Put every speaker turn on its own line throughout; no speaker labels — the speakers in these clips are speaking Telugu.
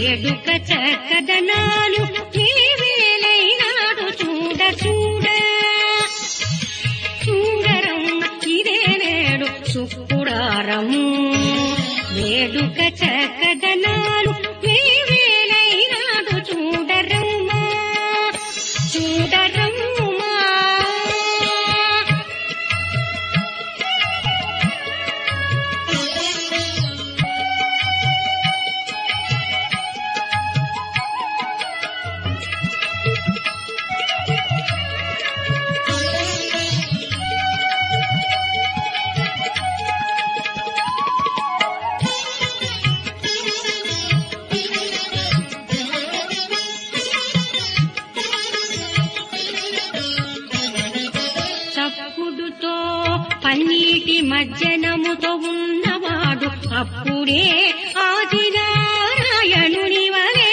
వేడుక చక్కదనాలు వేవేలైనాడు చూడ చూడ చూడరమ్మ ఇదే నేడు సుక్కుడారము వేడుక చక్కదనాలు వేవేలైనాడు చూడరమ్మా చూడరమ్మా చప్పుడుతో పన్నీటి మజ్జనముతో ఉన్నవాడు అప్పుడే ఆదినారాయణుని వలే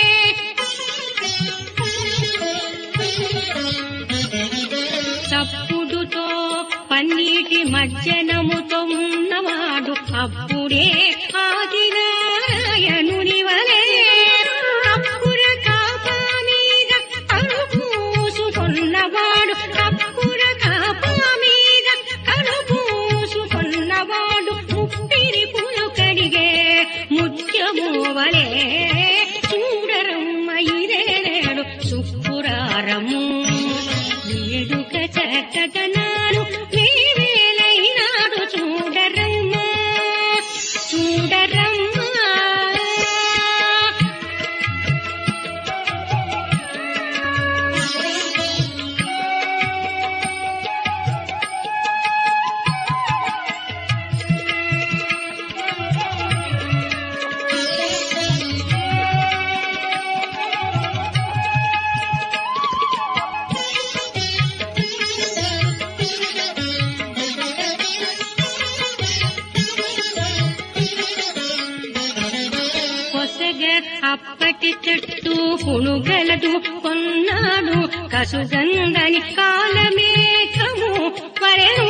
చప్పుడుతో పన్నీటి మజ్జనముతో ఉన్నవాడు అప్పుడే ఆదినారాయణుని వలే అప్పుర కాపా మీద కనుపూసుకున్నవాడు అప్పుర కాపా మీద కనుపూసుకున్నవాడు ముప్పిరి పులు కడిగే ముత్యము వలే చూడరమ్మ ఇదే నేడు సుక్కురారము వేడుక చక్కదనాలు వేవేలైనాడు చూడరమ్మా చూడరమ్మా కొసగ అప్పటి చెట్టు పునుగలదు కొన్నాడు కసుగందని కాలమేఘము పరెను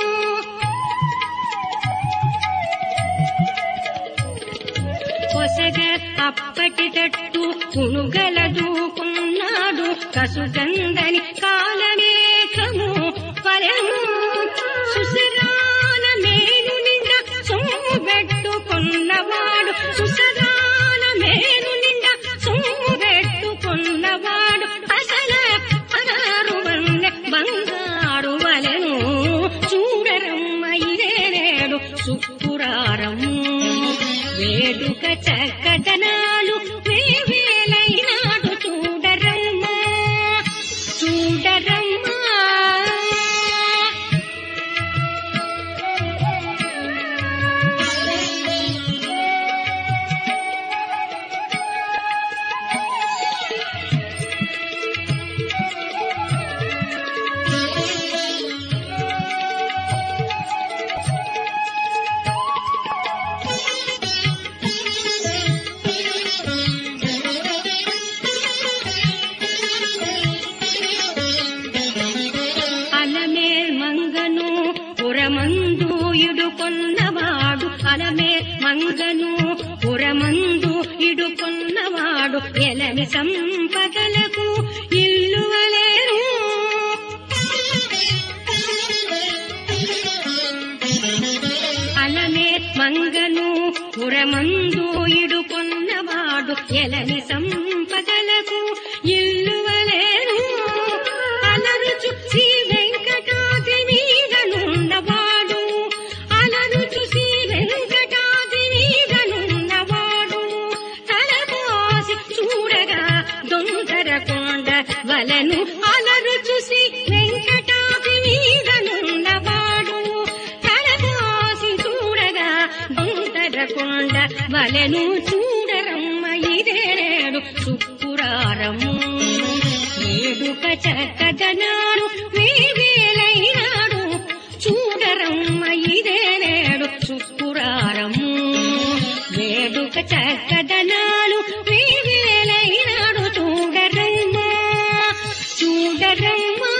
కొసగ అప్పటి చెట్టు పునుగలదు కొన్నాడు కసుగందని కాలమేఘము పరెను సుసరాన మేలు నిండా సొమ్ము పెట్టుకున్నవాడు సుసరాన మేలు నిండా సొమ్ము పెట్టుకున్నవాడు అసల పదారు వన్నె బంగారు వలెను చూడరమ్మ ఇదే నేడు సుక్కురారము వేడుక చక్కదనాలు వేవేలైనాడు చూడరమ్మా చూడరమ్మా అలమేల్ మంగను పురమందు ఇడుకొన్నవాడు అలమేల్ మంగను పురమందు ఇడుకొన్నవాడు ఎలమి సంపదలకు ఇల్లు వలేను అలమే మంగను పురమందు ఇడుకొన్నవాడు ఎలని సంపదలకు ఇల్లు వలేను అలరుచు శ్రీ వెంకటాద్రి మీదనున్నవాడు అలరుచు శ్రీ వెంకటాద్రి మీదనున్నవాడు తలపోసి చూడగా దొంగర కొండ వలను అలరుచు శ్రీ వెంకటాద్రి మీదనున్నవాడు తలపోసి చూడగా దొంగర కొండ వలను చూడరమ్మ ఇదే నేడు సుక్కురారము వేడుక చక్కదనాడు వేవేలైనాడు చూడరమ్మ ఇదే నేడు సుక్కురారము వేడుక చక్కదనాలు వేవేలైనాడు చూడరమ్మ చూడరమ్మ